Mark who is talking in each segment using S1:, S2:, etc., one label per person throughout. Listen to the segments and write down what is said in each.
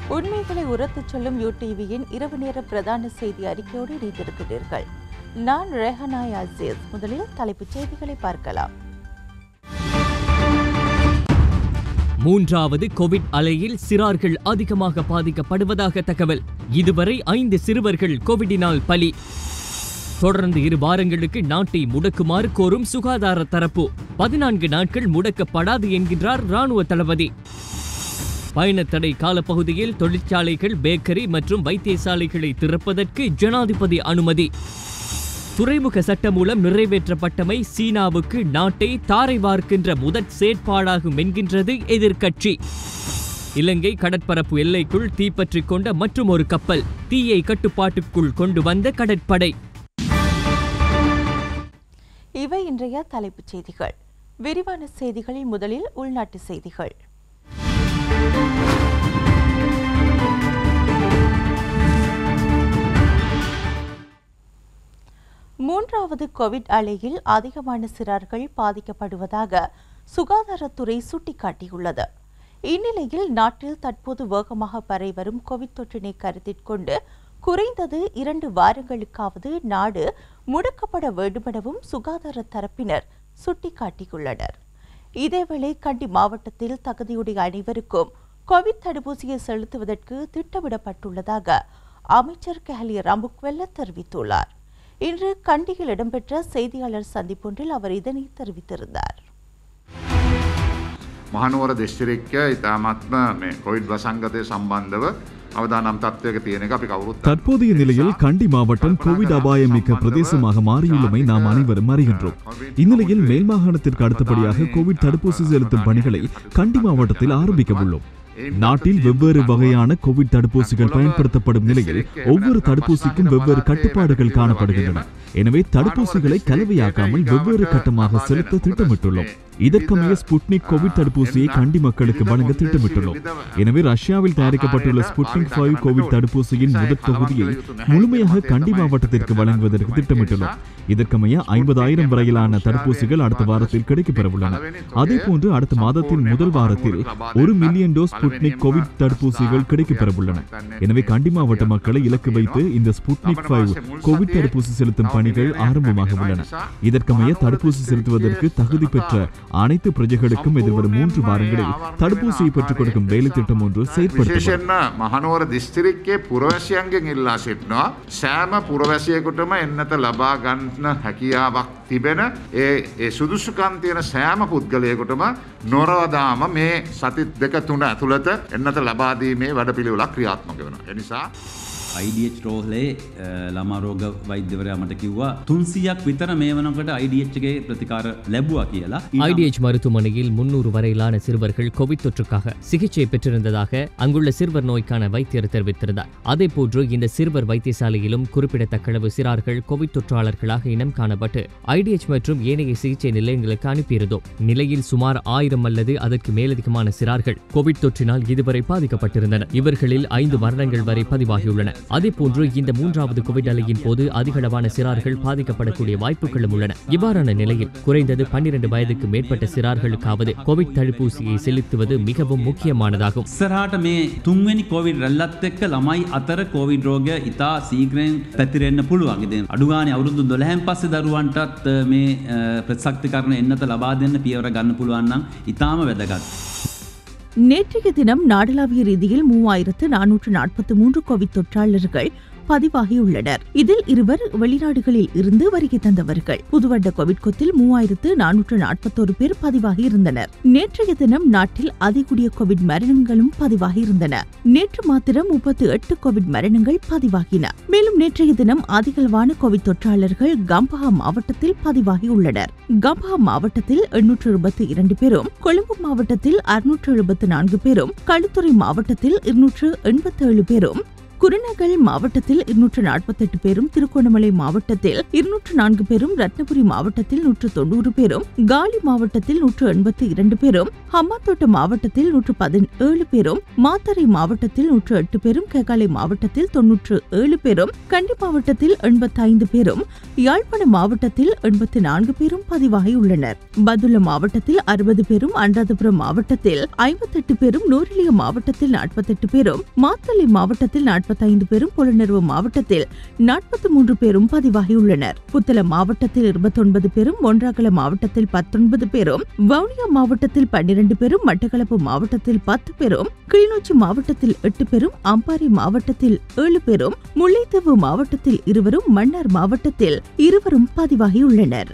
S1: உண்மைகளை உரத்துச் சொல்லும் யூடிவியின் இரவு நேர பிரதான செய்தி அறிக்கையோடு இணைந்திருக்கிறீர்கள் நான் ரெஹனாய் அசீஸ் முதலில் தலைப்புச் செய்திகளை பார்க்கலாம்
S2: மூன்றாவது கோவிட் அலையில் சிறார்கள் அதிகமாக பாதிக்கப்படுவதாக தகவல் இதுவரை ஐந்து சிறுவர்கள் கோவிடினால் பலி தொடர்ந்து இரு வாரங்களுக்கு நாட்டை முடக்குமாறு கோரும் சுகாதார தரப்பு பதினான்கு நாட்கள் முடக்கப்படாது என்கின்றார் ராணுவ தளபதி பயணத்தடை காலப்பகுதியில் தொழிற்சாலைகள் பேக்கரி மற்றும் வைத்தியசாலைகளை திறப்பதற்கு ஜனாதிபதி அனுமதி துறைமுக சட்டம் மூலம் நிறைவேற்றப்பட்டமை சீனாவுக்கு நாட்டை தாரை வார்க்கின்ற முதற் செயற்பாடாகும் என்கின்றது எதிர்க்கட்சி இலங்கை கடற்பரப்பு எல்லைக்குள் தீப்பற்றிக் கொண்ட மற்றும் ஒரு கப்பல் தீயை கட்டுப்பாட்டுக்குள் கொண்டு வந்த கடற்படை
S1: இவை இன்றைய தலைப்புச் செய்திகள் விரிவான செய்திகளில் முதலில் உள்நாட்டு செய்திகள் மூன்றாவது கோவிட் அலையில் அதிகமான சிறார்கள் பாதிக்கப்படுவதாக சுகாதாரத்துறை சுட்டிக்காட்டியுள்ளது இந்நிலையில் நாட்டில் தற்போது வேகமாக பரவி வரும் கோவிட் தொற்றினை கருத்தில் கொண்டு குறைந்தது இரண்டு வாரங்களுக்காவது நாடு முடக்கப்பட வேண்டுமெனவும் சுகாதார தரப்பினர் சுட்டிக்காட்டியுள்ளனர் இதேவேளை கண்டி மாவட்டத்தில் தகுதியுடைய அனைவருக்கும் கோவிட் தடுப்பூசியை செலுத்துவதற்கு திட்டமிடப்பட்டுள்ளதாக அமைச்சர் கஹலி ரம்புக்வெல்ல தெரிவித்துள்ளார் இன்று கண்டியில் இடம்பெற்ற செய்தியாளர் சந்திப்பொன்றில் அவர் இதனை தெரிவித்திருந்தார்
S3: මහනුවර දෙශ්චරික්ක ඉතාමත්ම මේ කොයිඩ් වසංගතය සම්බන්ධව අවදානම් තත්වයක තියෙන එක අපි කවුරුත්
S4: தற்போதைய நிலையில் கண்டி மாவட்டம் கோவிட் அபாயம் மிக்க பிரதேசமாக மாறியுள்ளமை நாம் அனைவரும் அறிகின்றோம் இந்நிலையில் மேல் மாகாணத்திற்கு அடுத்தபடியாக கோவிட் தடுப்பூசி செலுத்தும் பணிகளை கண்டி மாவட்டத்தில் ஆரம்பிக்க உள்ளோம் நாட்டில் வெவ்வேறு வகையான கோவிட் தடுப்பூசிகள் பயன்படுத்தப்படும் நிலையில் ஒவ்வொரு தடுப்பூசிக்கும் வெவ்வேறு கட்டுப்பாடுகள் காணப்படுகின்றன எனவே தடுப்பூசிகளை கலவையாக்காமல் வெவ்வேறு கட்டமாக செலுத்த திட்டமிட்டுள்ளோம் இதற்கமைய ஸ்புட்னிக் கோவிட் தடுப்பூசியை கண்டி மக்களுக்கு வழங்க திட்டமிட்டுள்ளோம் எனவே ரஷ்யாவில் தயாரிக்கப்பட்டுள்ள ஸ்புட்னிக் ஃபைவ் கோவிட் தடுப்பூசியின் முதற் தொகுதியை முழுமையாக கண்டி மாவட்டத்திற்கு வழங்குவதற்கு திட்டமிட்டுள்ளோம் இதற்கமைய ஐம்பதாயிரம் வரையிலான தடுப்பூசிகள் அடுத்த வாரத்தில் கிடைக்கப்பெறவுள்ளன அதே போன்று அடுத்த மாதத்தின் முதல் வாரத்தில் ஒரு மில்லியன் டோஸ் ஸ்புட்னிக் கோவிட் தடுப்பூசிகள் கிடைக்கப்பெறவுள்ளன எனவே கண்டி மாவட்ட மக்களை இலக்கு வைத்து இந்த ஸ்புட்னிக் ஃபைவ் கோவிட் தடுப்பூசி செலுத்தும் பணிகள் ஆரம்பமாக உள்ளன இதற்கமைய தடுப்பூசி செலுத்துவதற்கு தகுதி பெற்ற அனைத்து பிரஜைகளுக்கும் எதிர்வரும் மூன்று வாரங்களில் தடுப்பூசியை பெற்றுக் கொடுக்கும் வேலை திட்டம் ஒன்று செயற்படுத்தப்படும்
S3: විශේෂෙන්ම මහනුවර දිස්ත්‍රික්කේ පුරවැසියන්ගෙන් ඉල්ලා සිටිනවා සෑම පුරවැසියකුටම එන්නත ලබා ගන්න හැකියාවක් තිබෙන ඒ ඒ සුදුසුකම් තියෙන සෑම පුද්ගලයකුටම නොරවදාම මේ සතිත් දෙක තුන ඇතුළත එන්නත ලබාදීමේ වැඩපිළිවෙලක් ක්‍රියාත්මක වෙන. එනිසා
S5: IDH රෝහලේ අ, ළමා රෝග වෛද්‍යවරයා මට කිව්වා තුන්සියක් විතර මේ වනකට IDHගේ ප්‍රතිකාර ලැබුවා කියලා
S2: ஐடிஎச் மருத்துவமனையில் முன்னூறு வரையிலான சிறுவர்கள் கோவிட் தொற்றுக்காக சிகிச்சை பெற்றிருந்ததாக அங்குள்ள சிறுவர் நோய்க்கான வைத்தியர் தெரிவித்திருந்தார் அதேபோன்று இந்த சிறுவர் வைத்தியசாலையிலும் குறிப்பிடத்தக்க அளவு சிறார்கள் கோவிட் தொற்றாளர்களாக இனம் காணப்பட்டு ஐடிஎச் மற்றும் ஏனைய சிகிச்சை நிலையங்களுக்கு அனுப்பியிருந்தோம் நிலையில் சுமார் ஆயிரம் அல்லது அதற்கு மேலதிகமான சிறார்கள் கோவிட் தொற்றினால் இதுவரை பாதிக்கப்பட்டிருந்தனர் இவர்களில் ஐந்து மரணங்கள் வரை பதிவாகியுள்ளன அதேபோன்று இந்த மூன்றாவது கோவிட் அலையின் போது அதிகளவான சிறார்கள் பாதிக்கப்படக்கூடிய வாய்ப்புகளும் உள்ளன இவ்வாறான நிலையில் குறைந்தது பன்னிரண்டு வயதுக்கு மேற்பட்ட சிறார்களுக்காவது கோவிட் தடுப்பூசியை செலுத்துவது மிகவும் முக்கியமானதாகும்
S5: ඉස්සරහට මේ තුන්වැනි කොවිඩ් රැල්ලත් එක්ක ළමයි අතර කොවිඩ් රෝග ඉතා සීග්‍රයෙන් පැතිරෙන්න්න පුළුවන් ඉතින් අඩුගාන අවුරුදු දොළහැන් පස්සේ දරුවන්ටත් අ, මේ අ, ප්‍රතිශක්තිකරණ එන්නත ලබා දෙන්න පියවර ගන්න පුළුවන්නම් ඉතාම වැදගත්.
S6: நேற்றைய தினம் நாடளாவிய ரீதியில் மூவாயிரத்து நானூற்று நாற்பத்தி மூன்று கோவிட் தொற்றாளர்கள் பதிவாகியுள்ளனர் இதில் இருவர் வெளிநாடுகளில் இருந்து வருகை தந்தவர்கள் புதுவட்ட கோவிட் கொத்தில் மூவாயிரத்து நானூற்று நாற்பத்தோரு பேர் பதிவாகி இருந்தனர் நேற்றைய தினம் நாட்டில் அதிகூடிய கோவிட் மரணங்களும் பதிவாகி இருந்தன நேற்று மாத்திரம் முப்பத்தி எட்டு கோவிட் மரணங்கள் பதிவாகின மேலும் நேற்றைய தினம் அதிகளவான கோவிட் தொற்றாளர்கள் கம்பஹா மாவட்டத்தில் பதிவாகியுள்ளனர் கம்பஹா மாவட்டத்தில் எண்ணூற்று எழுபத்தி இரண்டு பேரும் கொழும்பு மாவட்டத்தில் அறுநூற்று எழுபத்தி நான்கு பேரும் களுத்துறை மாவட்டத்தில் இருநூற்று எண்பத்தி ஏழு பேரும் குருநகல் மாவட்டத்தில் இருநூற்று நாற்பத்தெட்டு பேரும் திருகோணமலை மாவட்டத்தில் இருநூற்று நான்கு பேரும் ரத்னபுரி மாவட்டத்தில் நூற்று தொண்ணூறு பேரும் காலி மாவட்டத்தில் நூற்று எண்பத்தி இரண்டு பேரும் ஹம்மாத்தோட்ட மாவட்டத்தில் நூற்று பதினேழு பேரும் மாத்தறை மாவட்டத்தில் நூற்று எட்டு பேரும் கேகாலை மாவட்டத்தில் தொன்னூற்று ஏழு பேரும் கண்டி மாவட்டத்தில் எண்பத்தைந்து பேரும் யாழ்ப்பாண மாவட்டத்தில் எண்பத்தி நான்கு பேரும் பதிவாகியுள்ளனர் பதுள மாவட்டத்தில் அறுபது பேரும் அனுராதபுரம் மாவட்டத்தில் ஐம்பத்தெட்டு பேரும் நூறிலிய மாவட்டத்தில் நாற்பத்தெட்டு பேரும் மாத்தளை மாவட்டத்தில் நாற்பத்தைந்து பேரும் புலனர்வு மாவட்டத்தில் நாற்பத்தி மூன்று பேரும் பதிவாகியுள்ளனர் புத்தள மாவட்டத்தில் இருபத்தொன்பது பேரும் ஒன்றாகல மாவட்டத்தில் பத்தொன்பது பேரும் வவுனியா மாவட்டத்தில் பன்னிரண்டு பேரும் மட்டக்களப்பு மாவட்டத்தில் பத்து பேரும் கிளிநொச்சி மாவட்டத்தில் எட்டு பேரும் அம்பாறை மாவட்டத்தில் ஏழு பேரும் முல்லைத்தீவு மாவட்டத்தில் இருவரும் மன்னார் மாவட்டத்தில் இருவரும் பதிவாகியுள்ளனர்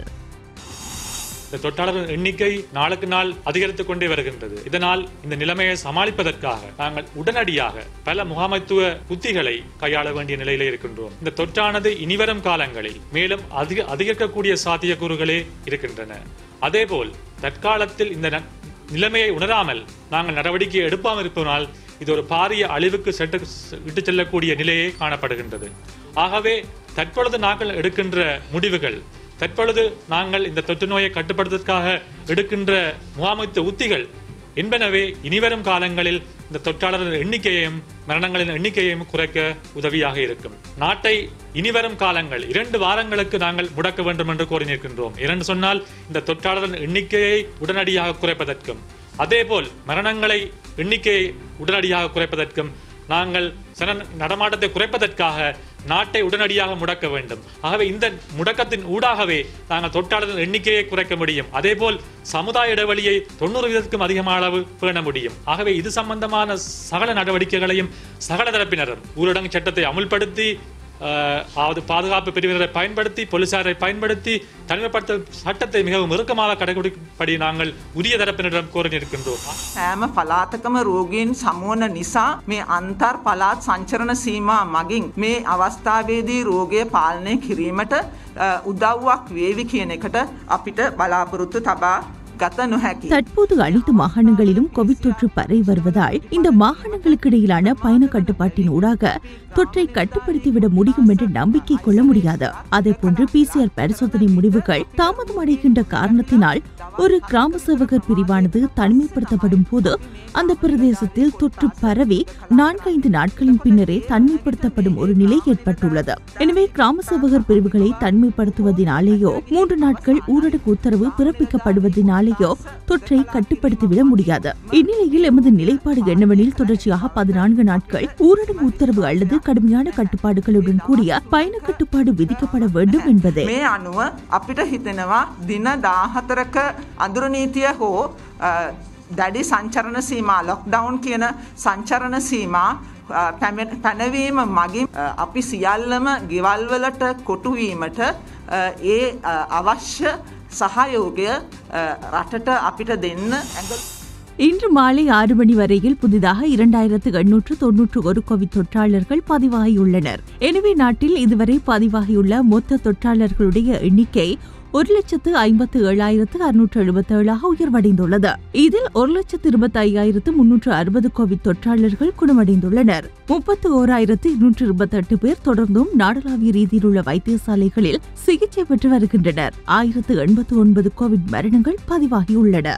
S7: இந்த தொற்றாளர்கள் எண்ணிக்கை நாளுக்கு நாள் அதிகரித்துக் கொண்டே வருகின்றது இதனால் இந்த நிலைமையை சமாளிப்பதற்காக நாங்கள் உடனடியாக பல முகாமைத்துவ உத்திகளை கையாள வேண்டிய நிலையில இருக்கின்றோம் இந்த தொற்றானது இனிவரும் காலங்களில் மேலும் அதிக அதிகரிக்கக்கூடிய சாத்தியக்கூறுகளே இருக்கின்றன அதேபோல் தற்காலத்தில் இந்த ந- நிலைமையை உணராமல் நாங்கள் நடவடிக்கை எடுப்பாமல் இருப்பதனால் இது ஒரு பாரிய அழிவுக்கு செட்டு இட்டுச் செல்லக்கூடிய நிலையே காணப்படுகின்றது ஆகவே தற்பொழுது நாங்கள் எடுக்கின்ற முடிவுகள் தற்பொழுது நாங்கள் இந்த தொற்று நோயை கட்டுப்படுத்துவதற்காக எடுக்கின்ற முகாமைத்துவ உத்திகள் என்பனவே இனிவரும் காலங்களில் இந்த தொற்றாளர்கள் எண்ணிக்கையையும் மரணங்களின் எண்ணிக்கையையும் குறைக்க உதவியாக இருக்கும் நாட்டை இனிவரும் காலங்கள் இரண்டு வாரங்களுக்கு நாங்கள் முடக்க வேண்டும் என்று கோரி நிற்கின்றோம் இரண்டு சொன்னால் இந்த தொற்றாளர்கள் எண்ணிக்கையை உடனடியாக குறைப்பதற்கும் அதேபோல் மரணங்களை எண்ணிக்கையை உடனடியாக குறைப்பதற்கும் நாங்கள் சன நடமாட்டத்தை குறைப்பதற்காக நாட்டை உடனடியாக முடக்க வேண்டும் ஆகவே இந்த முடக்கத்தின் ஊடாகவே நாங்கள் தொற்றாளர்கள் எண்ணிக்கையை குறைக்க முடியும் அதேபோல் சமுதாய இடைவெளியை தொண்ணூறு வீதத்துக்கும் அதிகமான அளவு பேண முடியும் ஆகவே இது சம்பந்தமான சகல நடவடிக்கைகளையும் சகல தரப்பினரும் ஊரடங்கு சட்டத்தை அமுல்படுத்தி அஹ், அதாவது பாதுகாப்பு பிரிவினரை பயன்படுத்தி போலீசாரை பயன்படுத்தி தனிமைப்படுத்த சட்டத்தை மிகவும் இறுக்கமாக கடைபிடிப்படி நாங்கள் உரிய தரப்பினரிடம் கோரி நிற்கின்றோம்
S8: සෑම පලාතකම රෝගීන් සමුවන නිසා මේ අන්තර් පලාත් සංචරණ සීමා මගින් මේ අවස්ථාවේදී රෝගය පාලනය කිරීමට අ, උදව්වක් වේවි කියන එකට අපිට බලාපොරොත්තු තබා ගත නොහැකි.
S6: தற்போது அனைத்து மாகாணங்களிலும் கோவிட் தொற்று பரவி வருவதால் இந்த மாகாணங்களுக்கு இடையிலான பயண கட்டுப்பாட்டின் ஊடாக தொற்றை கட்டுப்படுத்திவிட முடியும் என்று நம்பிக்கை கொள்ள முடியாது அதேபோன்று பிசிஆர் பரிசோதனை முடிவுகள் தாமதமடைகின்ற காரணத்தினால் ஒரு கிராம சேவகர் பிரிவானது தனிமைப்படுத்தப்படும் போது அந்த பிரதேசத்தில் தொற்று பரவி நான்கைந்து நாட்களின் பின்னரே தனிமைப்படுத்தப்படும் ஒரு நிலை ஏற்பட்டுள்ளது எனவே கிராம சேவகர் பிரிவுகளை தனிமைப்படுத்துவதினாலேயோ மூன்று நாட்கள் ஊரடங்கு உத்தரவு பிறப்பிக்கப்படுவதினாலேயோ தொற்றை கட்டுப்படுத்திவிட முடியாது இந்நிலையில் எமது நிலைப்பாடு என்னவெனில் தொடர்ச்சியாக பதினான்கு நாட்கள் ஊரடங்கு உத்தரவு அல்லது கடுமையான கட்டுப்பாடுகளுடன் கூடிய பயண கட்டுப்பாடு விதிக்கப்பட வேண்டும் என்பதே
S8: මේ අනුව අපිට හිතෙනවා දින දාහතරක අදුරනීතිය හෝ අ, දැඩි සංචරණ සීමා ලොක්ඩවන් කියන සංචරණ සීමා අ, පැමෙ- පැනවීම මගින් අ, අපි සියල්ලම ගෙවල්වලට කොටුවීමට අ, ඒ අ, අවශ්‍ය සහයෝගය අ, රටට අපිට දෙන්න ඇඟ
S6: இன்று மாலை ஆறு மணி வரையில் புதிதாக இரண்டாயிரத்து எண்ணூற்று தொன்னூற்று ஒரு கோவிட் தொற்றாளர்கள் பதிவாகியுள்ளனர் எனவே நாட்டில் இதுவரை பதிவாகியுள்ள மொத்த தொற்றாளர்களுடைய எண்ணிக்கை ஒரு லட்சத்து ஐம்பத்து ஏழாயிரத்து அறுநூற்று எழுபத்தேழாக உயர்வடைந்துள்ளது இதில் ஒரு லட்சத்து இருபத்தி ஐயாயிரத்து முன்னூற்று அறுபது கோவிட் தொற்றாளர்கள் குணமடைந்துள்ளனர் முப்பத்து ஓராயிரத்து இருநூற்று இருபத்தெட்டு பேர் தொடர்ந்தும் நாடளாவிய ரீதியில் உள்ள வைத்தியசாலைகளில் சிகிச்சை பெற்று வருகின்றனர் ஆயிரத்து எண்பத்து ஒன்பது கோவிட் மரணங்கள் பதிவாகியுள்ளன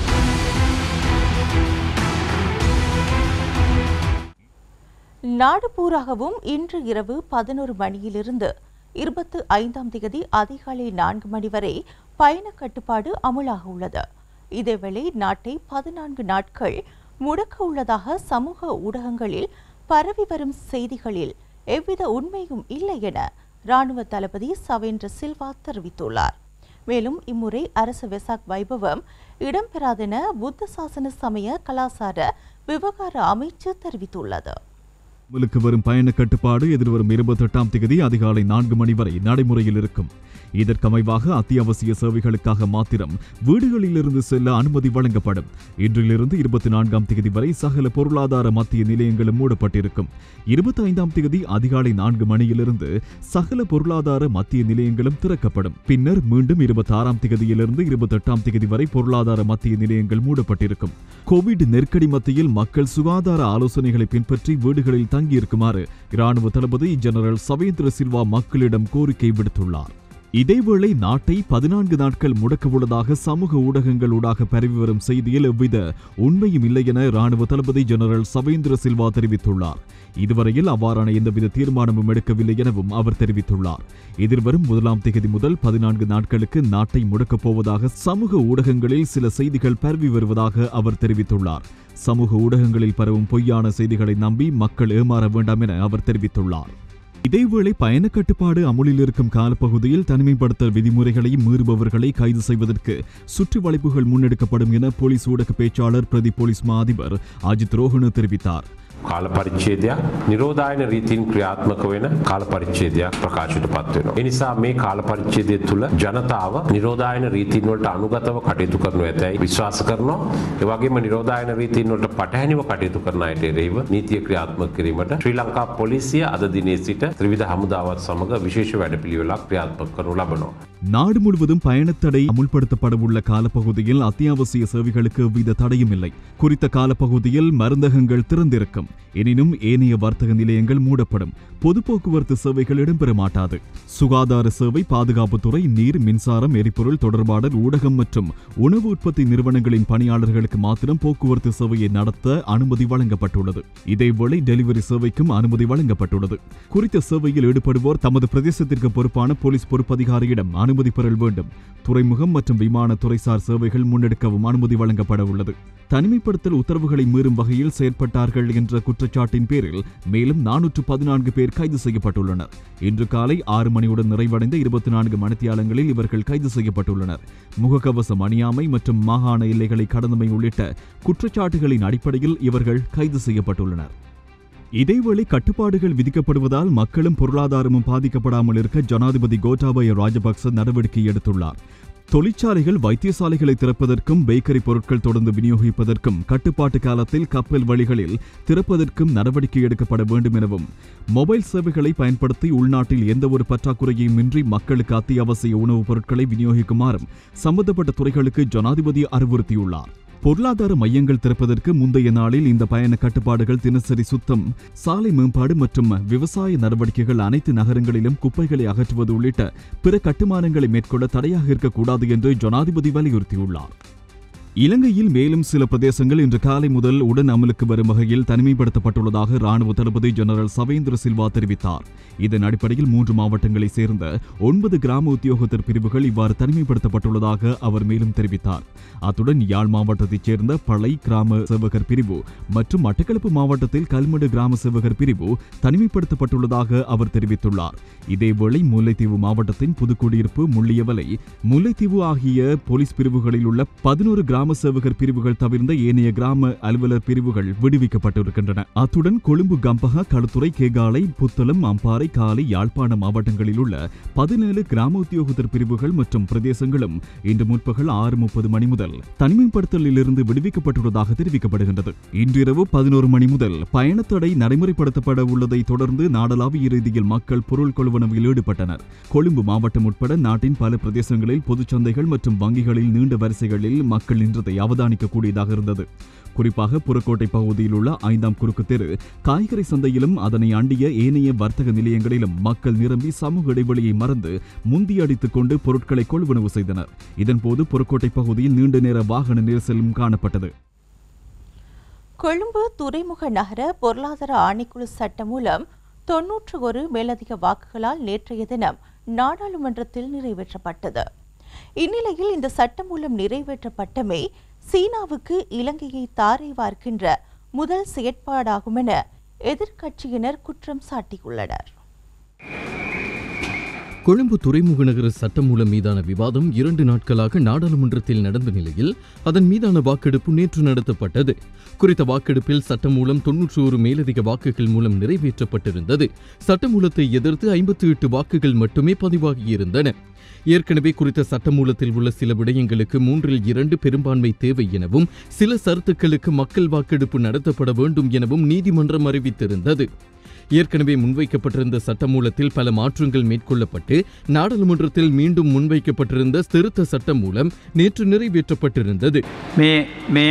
S1: நாடு பூராகவும் இன்று இரவு பதினோரு மணியிலிருந்து இருபத்து ஐந்தாம் தேதி அதிகாலை நான்கு மணி வரை பயண கட்டுப்பாடு அமுலாக உள்ளது இதேவேளை நாட்டை பதினான்கு நாட்கள் முடக்க உள்ளதாக சமூக ஊடகங்களில் பரவி வரும் செய்திகளில் எவ்வித உண்மையும் இல்லை என ராணுவ தளபதி சவேந்திர சில்வா தெரிவித்துள்ளார் மேலும் இம்முறை அரசு வெசாக் வைபவம் இடம்பெறாதென புத்த சாசன சமய கலாசார விவகார அமைச்சு தெரிவித்துள்ளது
S4: அமலுக்கு வரும் பயண கட்டுப்பாடு எதிர்வரும் இருபத்தெட்டாம் தேதி அதிகாலை நான்கு மணி வரை நடைமுறையில் இருக்கும் இதற்கமைவாக அத்தியாவசிய சேவைகளுக்காக மாத்திரம் வீடுகளிலிருந்து செல்ல அனுமதி வழங்கப்படும் இன்றிலிருந்து இருபத்தி நான்காம் தேதி வரை சகல பொருளாதார மத்திய நிலையங்களும் மூடப்பட்டிருக்கும் இருபத்தி ஐந்தாம் தேதி அதிகாலை நான்கு மணியிலிருந்து சகல பொருளாதார மத்திய நிலையங்களும் திறக்கப்படும் பின்னர் மீண்டும் இருபத்தி ஆறாம் தேதியிலிருந்து இருபத்தி எட்டாம் தேதி வரை பொருளாதார மத்திய நிலையங்கள் மூடப்பட்டிருக்கும் கோவிட் நெருக்கடி மத்தியில் மக்கள் சுகாதார ஆலோசனைகளை பின்பற்றி வீடுகளில் தங்கியிருக்குமாறு இராணுவ தளபதி ஜெனரல் சவேந்திர சில்வா மக்களிடம் கோரிக்கை விடுத்துள்ளார் இதேவேளை நாட்டை பதினான்கு நாட்கள் முடக்கவுள்ளதாக சமூக ஊடகங்கள் ஊடாக பரவி வரும் செய்தியில் எவ்வித உண்மையும் இல்லை என ராணுவ தளபதி ஜெனரல் சவேந்திர சில்வா தெரிவித்துள்ளார் இதுவரையில் அவ்வாறான எந்தவித தீர்மானமும் எடுக்கவில்லை எனவும் அவர் தெரிவித்துள்ளார் எதிர்வரும் முதலாம் தேதி முதல் பதினான்கு நாட்களுக்கு நாட்டை முடக்கப் போவதாக சமூக ஊடகங்களில் சில செய்திகள் பரவி வருவதாக அவர் தெரிவித்துள்ளார் சமூக ஊடகங்களில் பரவும் பொய்யான செய்திகளை நம்பி மக்கள் ஏமாற வேண்டாம் என அவர் தெரிவித்துள்ளார் இதேவேளை பயண கட்டுப்பாடு அமுலில் இருக்கும் காலப்பகுதியில் தனிமைப்படுத்தல் விதிமுறைகளை மீறுபவர்களை கைது செய்வதற்கு சுற்றி வளைப்புகள் முன்னெடுக்கப்படும் என போலீஸ் ஊடக பேச்சாளர் பிரதி போலீஸ் மா அதிபர் அஜித் ரோஹன தெரிவித்தார்
S9: කාල පරිච්ඡේදයක් නිරෝධායන රීතින් ක්‍රියාත්මක වෙන කාල පරිච්ඡේදයක් ප්‍රකාශයට පත් වෙනවා. ඒ නිසා මේ කාල පරිච්ඡේදය තුළ ජනතාව නිරෝධායන රීතීන් වලට අනුගතව කටයුතු කරනු ඇතැයි විශ්වාස කරනවා. ඒ වගේම නිරෝධායන රීතීන් වලට පටහැනිව කටයුතු කරන අයට එරෙහිව නීතිය ක්‍රියාත්මක කිරීමට ශ්‍රී ලංකා පොලිසිය අද දිනේ සිට ත්‍රිවිධ හමුදාවත් සමග විශේෂ වැඩපිළිවෙලක් ක්‍රියාත්මක කරනු ලබනවා.
S4: நாடு முழுவதும் பயணத்தடை அமுல்படுத்தப்படவுள்ள காலப்பகுதியில் அத்தியாவசிய சேவைகளுக்கு எவ்வித தடையும் இல்லை குறித்த காலப்பகுதியில் மருந்தகங்கள் திறந்திருக்கும் எனினும் ஏனைய வர்த்தக நிலையங்கள் மூடப்படும் பொது போக்குவரத்து சேவைகள் இடம்பெற மாட்டாது சுகாதார சேவை பாதுகாப்புத்துறை நீர் மின்சாரம் எரிபொருள் தொடர்பாடல் ஊடகம் மற்றும் உணவு உற்பத்தி நிறுவனங்களின் பணியாளர்களுக்கு மாத்திரம் போக்குவரத்து சேவையை நடத்த அனுமதி வழங்கப்பட்டுள்ளது இதேவேளை டெலிவரி சேவைக்கும் அனுமதி வழங்கப்பட்டுள்ளது குறித்த சேவையில் ஈடுபடுவோர் தமது பிரதேசத்திற்கு பொறுப்பான போலீஸ் பொறுப்பதிகாரியிடம் அனுமதி பெறல் வேண்டும் துறைமுகம் மற்றும் விமான துறைசார் சேவைகள் முன்னெடுக்கவும் அனுமதி வழங்கப்பட உள்ளது தனிமைப்படுத்தல் உத்தரவுகளை மீறும் வகையில் செயற்பட்டார்கள் என்ற குற்றச்சாட்டின் பேரில் மேலும் நானூற்று பதினான்கு பேர் கைது செய்யப்பட்டுள்ளனர் இன்று காலை ஆறு மணியுடன் நிறைவடைந்த இருபத்தி நான்கு மணித்தியாலங்களில் இவர்கள் கைது செய்யப்பட்டுள்ளனர் முகக்கவசம் அணியாமை மற்றும் மாகாண எல்லைகளை கடந்தமை உள்ளிட்ட குற்றச்சாட்டுகளின் அடிப்படையில் இவர்கள் கைது செய்யப்பட்டுள்ளனர் இதேவேளை கட்டுப்பாடுகள் விதிக்கப்படுவதால் மக்களும் பொருளாதாரமும் பாதிக்கப்படாமல் இருக்க ஜனாதிபதி கோட்டாபய ராஜபக்ச நடவடிக்கை எடுத்துள்ளார் தொழிற்சாலைகள் வைத்தியசாலைகளை திறப்பதற்கும் பேக்கரி பொருட்கள் தொடர்ந்து விநியோகிப்பதற்கும் கட்டுப்பாட்டு காலத்தில் கப்பல் வழிகளில் திறப்பதற்கும் நடவடிக்கை எடுக்கப்பட வேண்டும் எனவும் மொபைல் சேவைகளை பயன்படுத்தி உள்நாட்டில் எந்தவொரு பற்றாக்குறையும் இன்றி மக்களுக்கு அத்தியாவசிய உணவுப் பொருட்களை விநியோகிக்குமாறும் சம்பந்தப்பட்ட துறைகளுக்கு ஜனாதிபதி அறிவுறுத்தியுள்ளார் பொருளாதார மையங்கள் திறப்பதற்கு முந்தைய நாளில் இந்த பயண கட்டுப்பாடுகள் தினசரி சுத்தம் சாலை மேம்பாடு மற்றும் விவசாய நடவடிக்கைகள் அனைத்து நகரங்களிலும் குப்பைகளை அகற்றுவது உள்ளிட்ட பிற கட்டுமானங்களை மேற்கொள்ள தடையாக இருக்கக்கூடாது என்று ஜனாதிபதி வலியுறுத்தியுள்ளார் இலங்கையில் மேலும் சில பிரதேசங்கள் இன்று காலை முதல் உடன் அமலுக்கு வரும் வகையில் தனிமைப்படுத்தப்பட்டுள்ளதாக ராணுவ தளபதி ஜெனரல் சவேந்திர சில்வா தெரிவித்தார் இதன் அடிப்படையில் மூன்று மாவட்டங்களைச் சேர்ந்த ஒன்பது கிராம உத்தியோகத்தர் பிரிவுகள் இவ்வாறு தனிமைப்படுத்தப்பட்டுள்ளதாக அவர் மேலும் தெரிவித்தார் அத்துடன் யாழ் மாவட்டத்தைச் சேர்ந்த பளை கிராம சேவகர் பிரிவு மற்றும் மட்டக்களப்பு மாவட்டத்தில் கல்மடு கிராம சேவகர் பிரிவு தனிமைப்படுத்தப்பட்டுள்ளதாக அவர் தெரிவித்துள்ளார் இதேவேளை முல்லைத்தீவு மாவட்டத்தின் புதுக்குடியிருப்பு முள்ளியவலை முல்லைத்தீவு ஆகிய போலீஸ் பிரிவுகளில் உள்ள பதினோரு கிராம சேவகர் பிரிவுகள் தவிர்ந்த ஏனைய கிராம அலுவலர் பிரிவுகள் விடுவிக்கப்பட்டிருக்கின்றன அத்துடன் கொழும்பு கம்பஹா களுத்துறை கேகாலை புத்தளம் அம்பாறை காலை யாழ்ப்பாண மாவட்டங்களில் உள்ள பதினேழு கிராம உத்தியோகத்தர் பிரிவுகள் மற்றும் பிரதேசங்களும் இன்று முற்பகல் ஆறு முப்பது மணி முதல் தனிமைப்படுத்தலிலிருந்து விடுவிக்கப்பட்டுள்ளதாக தெரிவிக்கப்படுகின்றது இன்றிரவு பதினோரு மணி முதல் பயணத்தடை நடைமுறைப்படுத்தப்பட உள்ளதை தொடர்ந்து நாடளாவிய ரீதியில் மக்கள் பொருள் கொள்வனவில் ஈடுபட்டனர் கொழும்பு மாவட்டம் உட்பட நாட்டின் பல பிரதேசங்களில் பொதுச்சந்தைகள் மற்றும் வங்கிகளில் நீண்ட வரிசைகளில் மக்கள் நின்றதை அவதானிக்கக்கூடியதாக இருந்தது குறிப்பாக புறக்கோட்டை பகுதியில் உள்ள ஐந்தாம் குறுக்கு தெரு காய்கறி சந்தையிலும் அதனை அண்டிய ஏனைய வர்த்தக நிலையங்களிலும் மக்கள் நிரம்பி சமூக இடைவெளியை மறந்து முந்தி அடித்துக் கொண்டு பொருட்களை கொள்வனவு செய்தனர் இதன்போது புறக்கோட்டை பகுதியில் நீண்ட நேர வாகன நெரிசலும் காணப்பட்டது
S1: கொழும்பு துறைமுக நகர பொருளாதார ஆணைக்குழு சட்டம் மூலம் தொன்னூற்று ஒரு மேலதிக வாக்குகளால் நேற்றைய தினம் நாடாளுமன்றத்தில் நிறைவேற்றப்பட்டது இந்நிலையில் இந்த சட்டம் மூலம் நிறைவேற்றப்பட்டமே சீனாவுக்கு இலங்கையை தாரை வார்க்கின்ற முதல் செயற்பாடாகும் என எதிர்க்கட்சியினர் குற்றம் சாட்டியுள்ளனர்
S10: கொழும்பு துறைமுக நகர சட்டமூலம் மீதான விவாதம் இரண்டு நாட்களாக நாடாளுமன்றத்தில் நடந்த நிலையில் அதன் மீதான வாக்கெடுப்பு நேற்று நடத்தப்பட்டது குறித்த வாக்கெடுப்பில் சட்டமூலம் தொன்னூற்றி ஒரு மேலதிக வாக்குகள் மூலம் நிறைவேற்றப்பட்டிருந்தது சட்டமூலத்தை எதிர்த்து ஐம்பத்தி எட்டு வாக்குகள் மட்டுமே பதிவாகியிருந்தன ஏற்கனவே குறித்த சட்டமூலத்தில் உள்ள சில விடயங்களுக்கு மூன்றில் இரண்டு பெரும்பான்மை தேவை எனவும் சில சரத்துக்களுக்கு மக்கள் வாக்கெடுப்பு நடத்தப்பட வேண்டும் எனவும் நீதிமன்றம் அறிவித்திருந்தது ஏற்கனவே முன்வைக்கப்பட்டிருந்த சட்டமூலத்தில் பல மாற்றங்கள் மேற்கொள்ளப்பட்டு நாடாளுமன்றத்தில் மீண்டும் முன்வைக்கப்பட்டிருந்த திருத்த சட்டம் மூலம் நேற்று நிறைவேற்றப்பட்டிருந்தது
S11: මේ මේ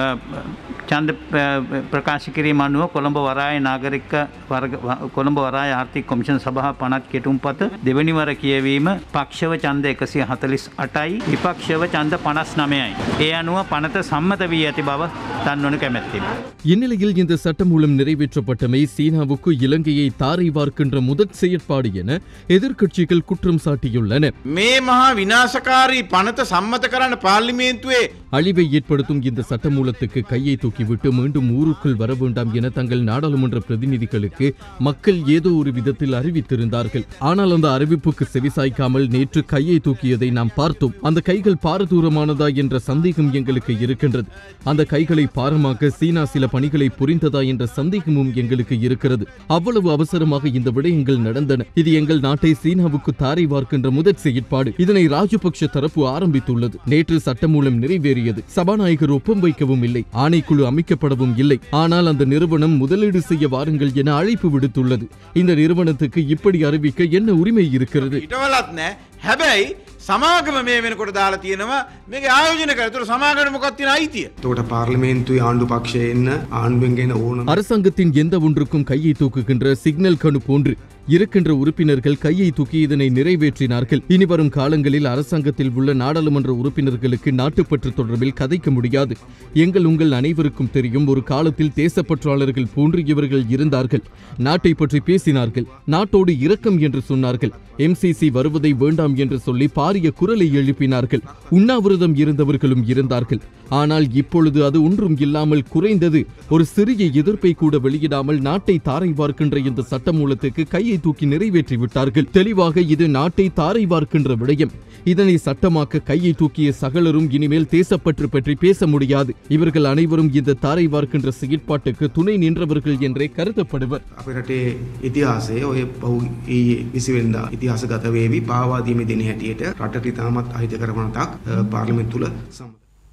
S11: චන්ද ප්‍රකාශ කිරීම අනුව කොළඹ වරාය නාගරික වර්ග කොළඹ වරාය ආර්ථික කොමිෂන් සභහ පනත් කෙටුම් පත දෙවනිවර කියවීම පක්ෂව චන්ද එකසිය හතලිස් අටයි විපක්ෂව චන්ද පනස් නමයයි. ඒ අනුව පනත සම්මත වී ඇති බව දන්වනු කැමැත්තිම.
S10: இந்நிலையில் இந்த சட்டமூலம் நிறைவேற்றப்பட்டமை சீனாவுக்கு இலங்கையை தாரை வார்க்கின்ற முதற் செயற்பாடு என எதிர்க்கட்சிகள் குற்றம் சாட்டியுள்ளன
S12: මේ මහා විනාශකාරී පනත සම්මත කරන්න පාර්ලිමේන්තුවේ
S10: அழிவை ஏற்படுத்தும் இந்த சட்டமூலத்துக்கு கையை தூக்கிவிட்டு மீண்டும் ஊருக்குள் வர வேண்டாம் என தங்கள் நாடாளுமன்ற பிரதிநிதிகளுக்கு மக்கள் ஏதோ ஒரு விதத்தில் அறிவித்திருந்தார்கள் ஆனால் அந்த அறிவிப்புக்கு செவிசாய்க்காமல் நேற்று கையை தூக்கியதை நாம் பார்த்தோம் அந்த கைகள் பாரதூரமானதா என்ற சந்தேகம் எங்களுக்கு இருக்கின்றது அந்த கைகளை பாரமாக்க சீனா சில பணிகளை புரிந்ததா என்ற சந்தேகமும் எங்களுக்கு இருக்கிறது அவ்வளவு அவசரமாக இந்த விடயங்கள் நடந்தன இது எங்கள் நாட்டை சீனாவுக்கு தாரை வார்க்கின்ற முதற் செயற்பாடு இதனை ராஜபக்ஷ தரப்பு ஆரம்பித்துள்ளது நேற்று சட்டமூலம் நிறைவேறியது சபாநாயகர் ஒப்பம் வைக்கவும் இல்லை ஆணைக்குழு அமைக்கப்படவும் இல்லை ஆனால் அந்த நிறுவனம் முதலீடு செய்ய வாருங்கள் என அழைப்பு விடுத்துள்ளது இந்த நிறுவனத்துக்கு இப்படி அறிவிக்க என்ன உரிமை இருக்கிறது
S12: ඉටවලත් නෑ හැබැයි සමාගම මේ වෙනකොට දාලා තියෙනවා මේක ආයෝජන කරතුර සමාගම මොකක්තින අයිතිය
S13: තෝට පාර්ලිමේන්තුයි ආණ්ඩු පක්ෂය එන්න ආණ්ඩුවෙන් ගෙන ඕන
S10: அரசாங்கத்தின் எந்த ஒன்றுக்கும் கையை தூக்குகின்ற சிக்னல் கணு போன்று இருக்கின்ற உறுப்பினர்கள் கையை தூக்கி இதனை நிறைவேற்றினார்கள் இனி வரும் காலங்களில் அரசாங்கத்தில் உள்ள நாடாளுமன்ற உறுப்பினர்களுக்கு நாட்டுப்பற்று தொடர்பில் கதைக்க முடியாது எங்கள் உங்கள் அனைவருக்கும் தெரியும் ஒரு காலத்தில் தேசப்பற்றாளர்கள் போன்று இவர்கள் இருந்தார்கள் நாட்டை பற்றி பேசினார்கள் நாட்டோடு இரக்கம் என்று சொன்னார்கள் எம்சிசி வருவதை வேண்டாம் என்று சொல்லி பாரிய குரலை எழுப்பினார்கள் உண்ணாவிரதம் இருந்தவர்களும் இருந்தார்கள் ஆனால் இப்பொழுது அது ஒன்றும் இல்லாமல் குறைந்தது ஒரு சிறிய எதிர்ப்பை கூட வெளியிடாமல் நாட்டை தாரை பார்க்கின்ற இந்த சட்டமூலத்துக்கு கையை தூக்கி நிறைவேற்றி விட்டார்கள் தெளிவாக இது நாட்டை தாரை பார்க்கின்ற விடயம் இதனை சட்டமாக்க கையை தூக்கிய சகலரும் இனிமேல் தேசப்பற்று பற்றி பேச முடியாது இவர்கள் அனைவரும் இந்த தாரை பார்க்கின்ற செயற்பாட்டுக்கு துணை நின்றவர்கள் என்றே கருதப்படுவர்
S13: අප රටේ ඉතිහාසය ඔය පහු ඊයේ විසිවෙන්දා ඉතිහාස ගතවේවි පාවාදීම දෙන හැටියට රටට ඉතාමත් අහිත කරවනතක් පාර්ලිමෙන්ත් තුළ සම.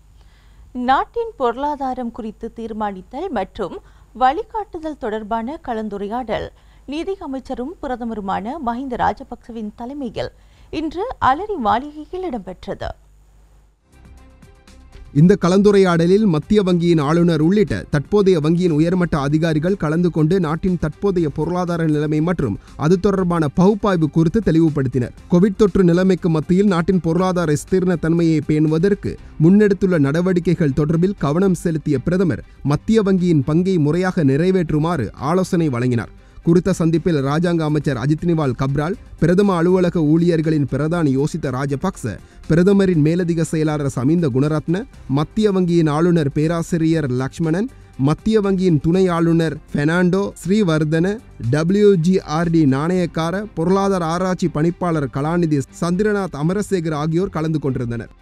S1: நாட்டின் பொருளாதாரம் குறித்து தீர்மானித்தல் மற்றும் வழிகாட்டுதல் தொடர்பான கலந்துரையாடல் நிதி அமைச்சரும் பிரதமருமான மஹிந்த ராஜபக்சவின் தலைமையில் இன்று அலரி மாளிகையில் இடம்பெற்றது
S14: இந்த கலந்துரையாடலில் மத்திய வங்கியின் ஆளுநர் உள்ளிட்ட தற்போதைய வங்கியின் உயர்மட்ட அதிகாரிகள் கலந்து கொண்டு நாட்டின் தற்போதைய பொருளாதார நிலைமை மற்றும் அது தொடர்பான பகுப்பாய்வு குறித்து தெளிவுபடுத்தினர் கோவிட் தொற்று நிலைமைக்கு மத்தியில் நாட்டின் பொருளாதார ஸ்திர தன்மையை பேணுவதற்கு முன்னெடுத்துள்ள நடவடிக்கைகள் தொடர்பில் கவனம் செலுத்திய பிரதமர் மத்திய வங்கியின் பங்கை முறையாக நிறைவேற்றுமாறு ஆலோசனை வழங்கினார் குறித்த சந்திப்பில் ராஜாங்க அமைச்சர் அஜித் நிவால் கப்ரால் பிரதம அலுவலக ஊழியர்களின் பிரதானி யோசித்த ராஜபக்ச பிரதமரின் மேலதிக செயலாளர் சமீந்த குணரத்ன மத்திய வங்கியின் ஆளுநர் பேராசிரியர் லக்ஷ்மணன் மத்திய வங்கியின் துணை ஆளுநர் பெர்னாண்டோ ஸ்ரீவர்தன டபிள்யூஜிஆர்டி நாணயக்கார பொருளாதார ஆராய்ச்சி பணிப்பாளர் கலாநிதி சந்திரநாத் அமரசேகர் ஆகியோர் கலந்து கொண்டிருந்தனர்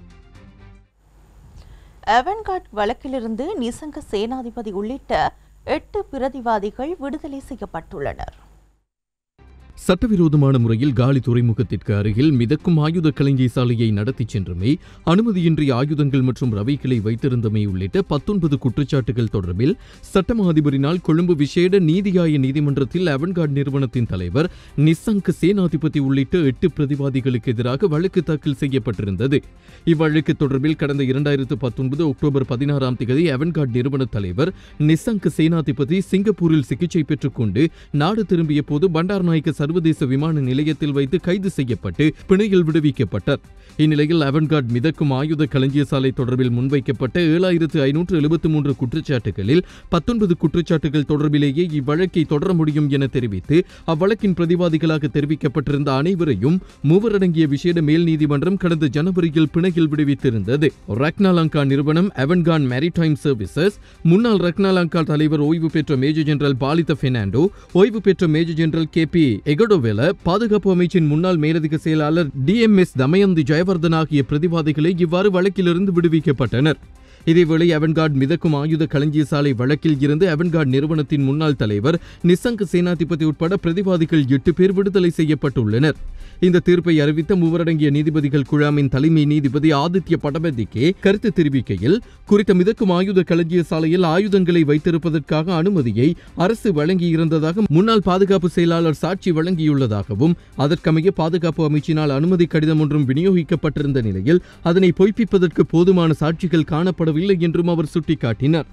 S1: அவன்கார்ட் வழக்கிலிருந்து நிசங்க சேனாதிபதி உள்ளிட்ட எட்டு பிரதிவாதிகள் விடுதலை செய்யப்பட்டுள்ளனர்
S10: சட்டவிரோதமான முறையில் காலி துறைமுகத்திற்கு அருகில் மிதக்கும் ஆயுத களஞ்சி சாலையை நடத்திச் சென்றமை அனுமதியின்றி ஆயுதங்கள் மற்றும் ரவைகளை வைத்திருந்தமை உள்ளிட்ட பத்தொன்பது குற்றச்சாட்டுகள் தொடர்பில் சட்டமா அதிபரினால் கொழும்பு விசேட நீதியாய நீதிமன்றத்தில் அவன்கார்ட் நிறுவனத்தின் தலைவர் நிசங்க சேனாதிபதி உள்ளிட்ட எட்டு பிரதிவாதிகளுக்கு எதிராக வழக்கு தாக்கல் செய்யப்பட்டிருந்தது இவ்வழக்கு தொடர்பில் கடந்த இரண்டாயிரத்து பத்தொன்பது அக்டோபர் பதினாறாம் தேதி அவன்கார்ட் நிறுவன தலைவர் நிசங்க சேனாதிபதி சிங்கப்பூரில் சிகிச்சை பெற்றுக்கொண்டு நாடு திரும்பிய போது பண்டார்நாயக்க சர்வதேச விமான நிலையத்தில் வைத்து கைது செய்யப்பட்டு பிணையில் விடுவிக்கப்பட்டார் இந்நிலையில் அவன்கார்ட் மிதக்கும் ஆயுத களஞ்சிய சாலை தொடர்பில் முன்வைக்கப்பட்ட ஏழாயிரத்து ஐநூற்று எழுபத்து மூன்று குற்றச்சாட்டுகளில் பத்தொன்பது குற்றச்சாட்டுகள் தொடர்பிலேயே இவ்வழக்கை தொடர முடியும் என தெரிவித்து அவ்வழக்கின் பிரதிவாதிகளாக தெரிவிக்கப்பட்டிருந்த அனைவரையும் மூவரடங்கிய விசேட மேல் நீதிமன்றம் கடந்த ஜனவரியில் பிணையில் விடுவித்திருந்தது ரக்னாலங்கா நிறுவனம் அவன்கான் மேரிடைம் சர்வீசஸ் முன்னாள் ரக்னாலங்கா தலைவர் ஓய்வு பெற்ற மேஜர் ஜெனரல் பாலித பெர்னாண்டோ ஓய்வு பெற்ற major general K P Hegadowela பாதுகாப்பு அமைச்சின் முன்னாள் மேலதிக செயலாளர் டிஎம்எஸ் தமயந்தி ஜெயவர்தன் ஆகிய பிரதிவாதிகளே இவ்வாறு வழக்கிலிருந்து விடுவிக்கப்பட்டனர் இதேவேளை அவன்கார்ட் மிதக்கும் ஆயுத களஞ்சியசாலை வழக்கில் இருந்து அவன்கார்ட் நிறுவனத்தின் முன்னாள் தலைவர் நிசங்க் சேனாதிபதி உட்பட பிரதிவாதிகள் எட்டு பேர் விடுதலை செய்யப்பட்டுள்ளனர் இந்த தீர்ப்பை அறிவித்த மூவரடங்கிய நீதிபதிகள் குழாமின் தலைமை நீதிபதி ஆதித்ய படபதிக்கே கருத்து தெரிவிக்கையில் குறித்த மிதக்கும் ஆயுத களஞ்சிய சாலையில் ஆயுதங்களை வைத்திருப்பதற்காக அனுமதியை அரசு வழங்கியிருந்ததாக முன்னாள் பாதுகாப்பு செயலாளர் சாட்சி வழங்கியுள்ளதாகவும் அதற்கமைய பாதுகாப்பு அமைச்சினால் அனுமதி கடிதம் ஒன்றும் விநியோகிக்கப்பட்டிருந்த நிலையில் அதனை பொய்ப்பிப்பதற்கு போதுமான சாட்சிகள் காணப்படவில்லை என்றும் அவர் சுட்டிக்காட்டினார்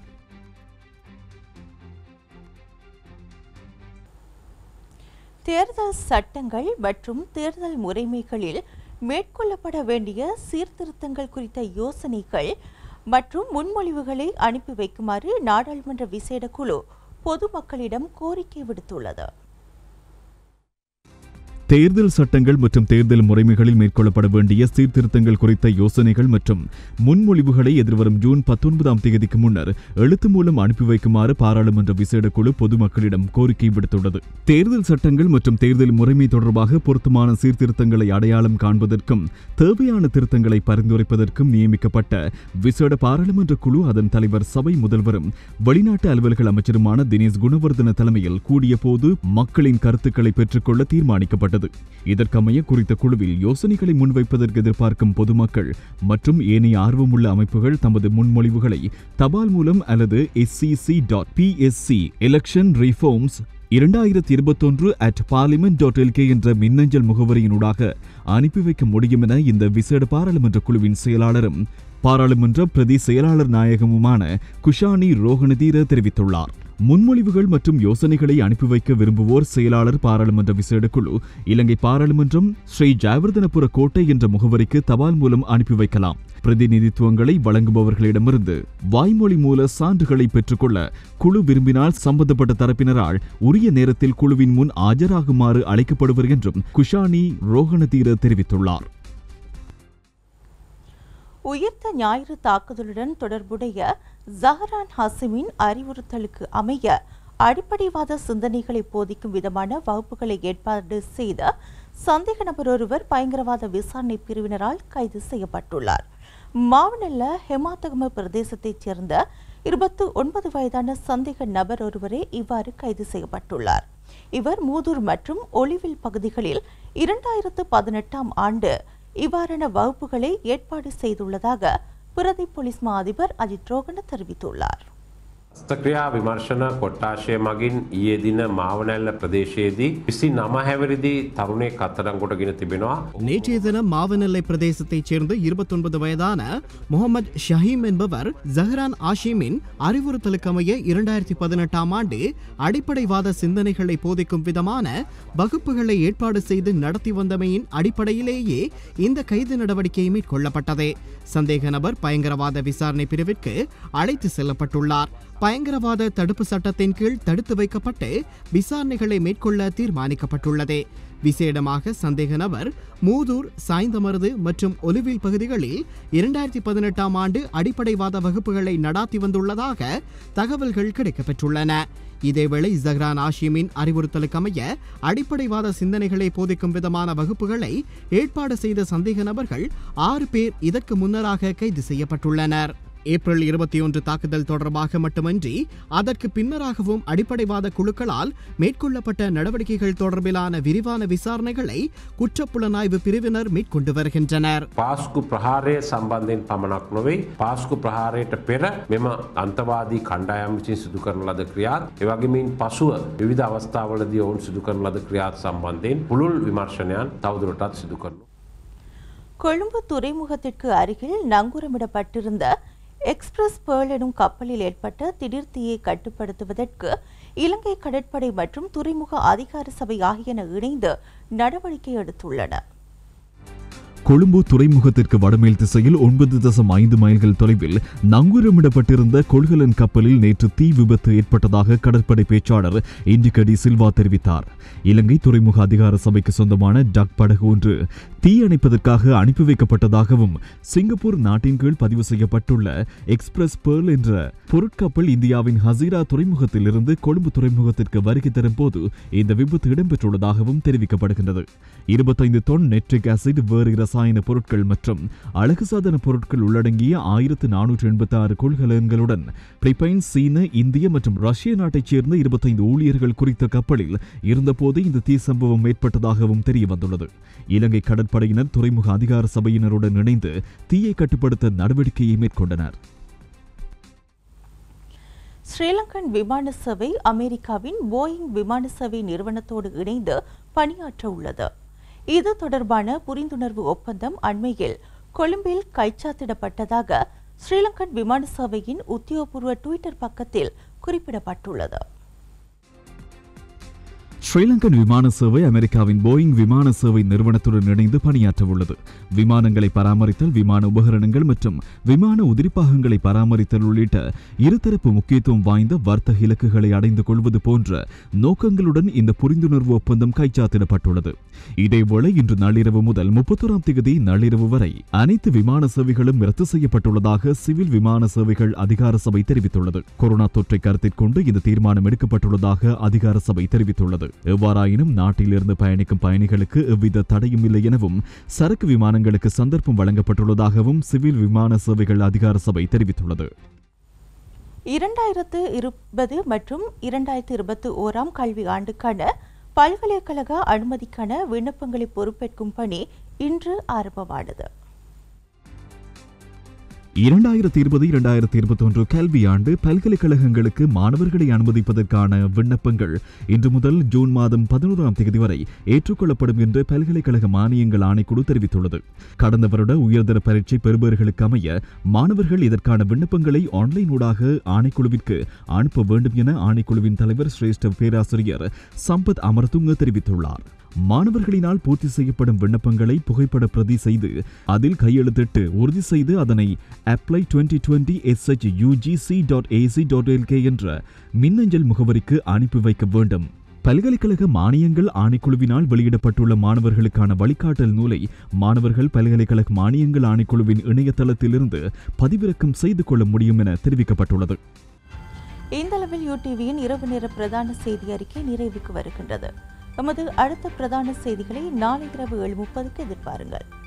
S1: தேர்தல் சட்டங்கள் மற்றும் தேர்தல் முறைமைகளில் மேற்கொள்ளப்பட வேண்டிய சீர்திருத்தங்கள் குறித்த யோசனைகள் மற்றும் முன்மொழிவுகளை அனுப்பி வைக்குமாறு நாடாளுமன்ற விசேட குழு பொதுமக்களிடம் கோரிக்கை விடுத்துள்ளது
S4: தேர்தல் சட்டங்கள் மற்றும் தேர்தல் முறைமைகளில் மேற்கொள்ளப்பட வேண்டிய சீர்திருத்தங்கள் குறித்த யோசனைகள் மற்றும் முன்மொழிவுகளை எதிர்வரும் ஜூன் பத்தொன்பதாம் தேதிக்கு முன்னர் எழுத்து மூலம் அனுப்பி வைக்குமாறு பாராளுமன்ற விசேட குழு பொதுமக்களிடம் கோரிக்கை விடுத்துள்ளது தேர்தல் சட்டங்கள் மற்றும் தேர்தல் முறைமை தொடர்பாக பொருத்தமான சீர்திருத்தங்களை அடையாளம் காண்பதற்கும் தேவையான திருத்தங்களை பரிந்துரைப்பதற்கும் நியமிக்கப்பட்ட விசேட பாராளுமன்ற குழு அதன் தலைவர் சபை முதல்வரும் வெளிநாட்டு அலுவல்கள் அமைச்சருமான தினேஷ் குணவர்தன தலைமையில் கூடிய போது மக்களின் கருத்துக்களை பெற்றுக்கொள்ள தீர்மானிக்கப்பட்டது இதற்கமைய குறித்த குழுவில் யோசனைகளை முன்வைப்பதற்கு எதிர்பார்க்கும் பொதுமக்கள் மற்றும் ஏனைய ஆர்வமுள்ள அமைப்புகள் தமது முன்மொழிவுகளை தபால் மூலம் அல்லது SCC dot PSC election reforms இரண்டாயிரத்தி இருபத்தொன்று அட் பார்லிமெண்ட் டாட் எல்கே என்ற மின்னஞ்சல் முகவரியினூடாக அனுப்பி வைக்க முடியும் என இந்த விசேட பாராளுமன்ற குழுவின் செயலாளரும் பாராளுமன்ற பிரதி செயலாளர் நாயகமுமான குஷானி ரோஹணதீர தெரிவித்துள்ளார் முன்மொழிவுகள் மற்றும் யோசனைகளை அனுப்பி வைக்க விரும்புவோர் செயலாளர் பாராளுமன்ற விசேட குழு இலங்கை பாராளுமன்றம் ஸ்ரீ ஜெயவர்தனபுர கோட்டை என்ற முகவரிக்கு தபால் மூலம் அனுப்பி வைக்கலாம் பிரதிநிதித்துவங்களை வழங்குபவர்களிடமிருந்து வாய்மொழி மூல சான்றுகளை பெற்றுக்கொள்ள குழு விரும்பினால் சம்பந்தப்பட்ட தரப்பினரால் உரிய நேரத்தில் குழுவின் முன் ஆஜராகுமாறு அழைக்கப்படுவர் என்றும் குஷானி ரோஹணதீர தெரிவித்துள்ளார்
S1: உயிர்த்த ஞாயிறு தாக்குதலுடன் தொடர்புடைய ஜஹரான் ஹாசிமின் அறிவுறுத்தலுக்கு அமைய அடிப்படைவாத சிந்தனைகளை போதிக்கும் விதமான வகுப்புகளை ஏற்பாடு செய்த சந்தேக நபர் ஒருவர் பயங்கரவாத விசாரணை பிரிவினரால் கைது செய்யப்பட்டுள்ளார் மாவனல்ல ஹெமாத்தகம பிரதேசத்தைச் சேர்ந்த இருபத்து ஒன்பது வயதான சந்தேக நபர் ஒருவரே இவ்வாறு கைது செய்யப்பட்டுள்ளார் இவர் மூதூர் மற்றும் ஒளிவில் பகுதிகளில் இரண்டாயிரத்து பதினெட்டாம் ஆண்டு இவ்வாறான வகுப்புகளை ஏற்பாடு செய்துள்ளதாக பிரதி போலீஸ் மா அதிபர் அஜித் ரோகன தெரிவித்துள்ளார்
S9: ස්ථක්‍රියා විමර්ශන කොට්ටාශය මගින් ඊයේ දින මාවනැල්ල ප්‍රදේශයේදී විසි නම හැවරිදි තරුණේ කත්තරංගොටගෙන තිබෙනවා.
S15: நேற்றைய தினம் மாவனெல்லை பிரதேசத்தைச் சேர்ந்த இருபத்தொன்பது வயதான முகமது ஷஹீம் என்பவர் ஜஹரான் ஆஷிமின் அறிவுறுத்தலுக்கமைய இரண்டாயிரத்தி பதினெட்டாம் ஆண்டு அடிப்படைவாத சிந்தனைகளை போதிக்கும் விதமான வகுப்புகளை ஏற்பாடு செய்து நடத்தி வந்தமையின் அடிப்படையிலேயே இந்த கைது நடவடிக்கை மேற்கொள்ளப்பட்டது சந்தேக நபர் பயங்கரவாத விசாரணை பிரிவிற்கு அழைத்து செல்லப்பட்டுள்ளார் பயங்கரவாத தடுப்பு சட்டத்தின் கீழ் தடுத்து வைக்கப்பட்டு விசாரணைகளை மேற்கொள்ள தீர்மானிக்கப்பட்டுள்ளது விசேடமாக சந்தேக நபர் மூதூர் சாய்ந்தமருது மற்றும் ஒலிவில் பகுதிகளில் இரண்டாயிரத்தி பதினெட்டாம் ஆண்டு அடிப்படைவாத வகுப்புகளை நடாத்தி வந்துள்ளதாக தகவல்கள் கிடைக்கப்பெற்றுள்ளன இதேவேளை ஜஹ்ரான் ஆஷிமின் அறிவுறுத்தலுக்கமைய அடிப்படைவாத சிந்தனைகளை போதிக்கும் விதமான வகுப்புகளை ஏற்பாடு செய்த சந்தேக நபர்கள் ஆறு பேர் இதற்கு முன்னராக கைது செய்யப்பட்டுள்ளனர் ஏப்ரல் இருபத்தி ஒன்று தாக்குதல் தொடர்பாக மட்டுமன்றி அதற்கு பின்னராகவும் அடிப்படைவாத குழுக்களால் மேற்கொள்ளப்பட்ட நடவடிக்கைகள் தொடர்பிலான விரிவான விசாரணைகளை குற்றப்புலனாய்வு பிரிவினர் மேற்கொண்டு வருகின்றனர்
S9: පාස්කු ප්‍රහාරය සම්බන්ධයෙන් පමණක් නොවේ පාස්කු ප්‍රහාරයට පෙර මෙම අන්තවාදී කණ්ඩායම් විසින් සිදු කරන ලද ක්‍රියාත් එවගේමින් පසුව විවිධ අවස්ථාවලදී ඔවුන් සිදු කරන ලද ක්‍රියාත් සම්බන්ධයෙන් පුළුල් විමර්ශනයන් තවදුරටත් සිදු කරනු.
S1: கொழும்பு துறைமுகத்திற்கு அருகில் நங்கூரமிடப்பட்டிருந்த எக்ஸ்பிரஸ் பேர்ல் எனும் கப்பலில் ஏற்பட்ட திடீர் தீயை கட்டுப்படுத்துவதற்கு இலங்கை கடற்படை மற்றும் துறைமுக அதிகார சபை ஆகியன இணைந்து நடவடிக்கை எடுத்துள்ளன
S4: கொழும்பு துறைமுகத்திற்கு வடமேல் திசையில் ஒன்பது தசம் ஐந்து மைல்கள் தொலைவில் நங்கூரமிடப்பட்டிருந்த கொள்கலன் கப்பலில் நேற்று தீ விபத்து ஏற்பட்டதாக கடற்படை பேச்சாளர் இண்டிகடி சில்வா தெரிவித்தார் இலங்கை துறைமுக அதிகார சபைக்கு சொந்தமான டக் படகு ஒன்று தீ அணைப்பதற்காக அனுப்பி வைக்கப்பட்டதாகவும் சிங்கப்பூர் நாட்டின் கீழ் பதிவு செய்யப்பட்டுள்ள எக்ஸ்பிரஸ் பேர்ல் என்ற பொருட்கப்பல் இந்தியாவின் ஹசீரா துறைமுகத்தில் இருந்து கொழும்பு துறைமுகத்திற்கு வருகை தரும் போது இந்த விபத்து இடம்பெற்றுள்ளதாகவும் தெரிவிக்கப்படுகின்றது இருபத்தைந்து தொன் நெட்ரிக் ஆசிட் வேறு ரசாயன பொருட்கள் மற்றும் அழகு சாதன பொருட்கள் உள்ளடங்கிய ஆயிரத்து நானூற்று எண்பத்தி ஆறு கொள்கலன்களுடன் பிரிப்பைன் சீன இந்திய மற்றும் ரஷ்ய நாட்டைச் சேர்ந்த இருபத்தைந்து ஊழியர்கள் குறித்த கப்பலில் இருந்தபோது இந்த தீ சம்பவம் ஏற்பட்டதாகவும் தெரிய வந்துள்ளது இலங்கை கடற்படையினர் துறைமுக அதிகார சபையினருடன் இணைந்து தீயை கட்டுப்படுத்த நடவடிக்கையை மேற்கொண்டனர்
S1: ஸ்ரீலங்கன் விமான சேவை அமெரிக்காவின் போயிங் விமான சேவை நிறுவனத்தோடு இணைந்து பணியாற்ற உள்ளது இது தொடர்பான புரிந்துணர்வு ஒப்பந்தம் அண்மையில் கொழும்பில் கைச்சாத்திடப்பட்டதாக ஸ்ரீலங்கன் விமான சேவையின் உத்தியோகபூர்வ டுவிட்டர் பக்கத்தில் குறிப்பிடப்பட்டுள்ளது
S4: ஸ்ரீலங்கன் விமான சேவை அமெரிக்காவின் போயிங் விமான சேவை நிறுவனத்துடன் இணைந்து பணியாற்ற உள்ளது விமானங்களை பராமரித்தல் விமான உபகரணங்கள் மற்றும் விமான உதிரிப்பாகங்களை பராமரித்தல் உள்ளிட்ட இருதரப்பு முக்கியத்துவம் வாய்ந்த வர்த்தக இலக்குகளை அடைந்து கொள்வது போன்ற நோக்கங்களுடன் இந்த புரிந்துணர்வு ஒப்பந்தம் கைச்சாத்திடப்பட்டுள்ளது இதேவேளை இன்று நள்ளிரவு முதல் முப்பத்தோராம் தேதி நள்ளிரவு வரை அனைத்து விமான சேவைகளும் ரத்து செய்யப்பட்டுள்ளதாக சிவில் விமான சேவைகள் அதிகார சபை தெரிவித்துள்ளது கொரோனா தொற்றை கருத்தில் கொண்டு இந்த தீர்மானம் எடுக்கப்பட்டுள்ளதாக அதிகார சபை தெரிவித்துள்ளது எவ்வாறாயினும் நாட்டிலிருந்து பயணிக்கும் பயணிகளுக்கு எவ்வித தடையும் இல்லை எனவும் சரக்கு விமானங்களுக்கு சந்தர்ப்பம் வழங்கப்பட்டுள்ளதாகவும் சிவில் விமான சேவைகள் அதிகார சபை தெரிவித்துள்ளது
S1: இரண்டாயிரத்து இருபது மற்றும் இரண்டாயிரத்து இருபத்தி ஓராம் கல்வி ஆண்டுக்கான பல்கலைக்கழக அனுமதிக்கான விண்ணப்பங்களை பொறுப்பேற்கும் பணி இன்று ஆரம்பமானது
S4: இரண்டாயிரத்தி இருபது இரண்டாயிரத்தி இருபத்தி ஒன்று கல்வியாண்டு பல்கலைக்கழகங்களுக்கு மாணவர்களை அனுமதிப்பதற்கான விண்ணப்பங்கள் இன்று முதல் ஜூன் மாதம் பதினோராம் தேதி வரை ஏற்றுக்கொள்ளப்படும் என்று பல்கலைக்கழக மானியங்கள் ஆணைக்குழு தெரிவித்துள்ளது கடந்த வருட உயர்தர பரீட்சை பெறுபவர்களுக்கு அமைய மாணவர்கள் இதற்கான விண்ணப்பங்களை ஆன்லைன் ஊடாக ஆணைக்குழுவிற்கு அனுப்ப வேண்டும் என ஆணைக்குழுவின் தலைவர் சிரேஷ்ட பேராசிரியர் சம்பத் அமர்துங்க தெரிவித்துள்ளார் மாணவர்களினால் பூர்த்தி செய்யப்படும் விண்ணப்பங்களை புகைப்பட பிரதி செய்து அதில் கையெழுத்திட்டு உறுதி செய்து அதனை apply twenty twenty SH UGC dot AC dot LK என்ற மின்னஞ்சல் முகவரிக்கு அனுப்பி வைக்க வேண்டும் பல்கலைக்கழக மானியங்கள் ஆணைக்குழுவினால் வெளியிடப்பட்டுள்ள மாணவர்களுக்கான வழிகாட்டல் நூலை மாணவர்கள் பல்கலைக்கழக மானியங்கள் ஆணைக்குழுவின் இணையதளத்திலிருந்து பதிவிறக்கம் செய்து கொள்ள முடியும் என தெரிவிக்கப்பட்டுள்ளது
S1: இந்த அளவில் யூடிவியின் இரவு நேர பிரதான செய்தி அறிக்கை நிறைவுக்கு வருகின்றது எமது அடுத்த பிரதான செய்திகளை நாளை இரவு ஏழு முப்பதுக்கு எதிர்பாருங்கள்